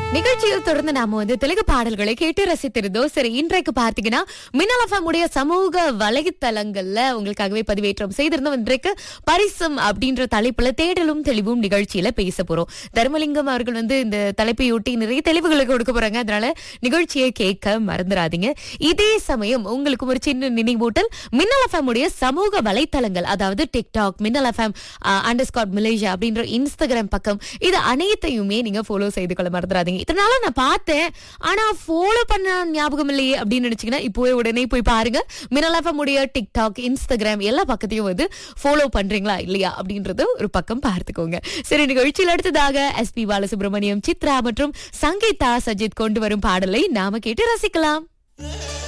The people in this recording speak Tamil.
நிகழ்ச்சியில் தொடர்ந்து நாம வந்து தெலுங்கு பாடல்களை கேட்டு ரசித்திருந்தோம் சரி இன்றைக்கு பார்த்தீங்கன்னா மின்னல் FM உடைய சமூக வலைத்தளங்கள்ல உங்களுக்காகவே பதிவேற்றம் செய்திருந்தோம் இன்றைக்கு பரிசம் அப்படின்ற தலைப்புல தேடலும் தெளிவும் நிகழ்ச்சியில பேச போறோம் தர்மலிங்கம் அவர்கள் வந்து இந்த தலைப்பையொட்டி நிறைய தெளிவுகளை கொடுக்க போறாங்க அதனால நிகழ்ச்சியை கேட்க மறந்துடாதீங்க இதே சமயம் உங்களுக்கு ஒரு சின்ன நினைவூட்டல் மின்னல் FM உடைய சமூக வலைத்தளங்கள் அதாவது TikTok Minnal FM underscore Malaysia அப்படின்ற இன்ஸ்டாகிராம் பக்கம் இது அனைத்தையுமே நீங்க ஃபாலோ செய்து கொள்ள மறந்துடாதீங்க இதனால நான் பார்த்தேன் ஆனா ஃபாலோ பண்ண ஞாபகம் இல்லையே அப்படின்னு நினைச்சீங்கன்னா இப்போவே உடனே போய் பாருங்க மின்னல் எஃப்எம் உடைய டிக்டாக் இன்ஸ்டாகிராம் எல்லா பக்கத்தையும் வந்து ஃபாலோ பண்றீங்களா இல்லையா அப்படின்றது ஒரு பக்கம் பார்த்துக்கோங்க சரி நிகழ்ச்சியில் அடுத்ததாக எஸ்பி பாலசுப்ரமணியம் சித்ரா மற்றும் சங்கீதா சஜித் கொண்டு வரும் பாடலை நாம கேட்டு ரசிக்கலாம்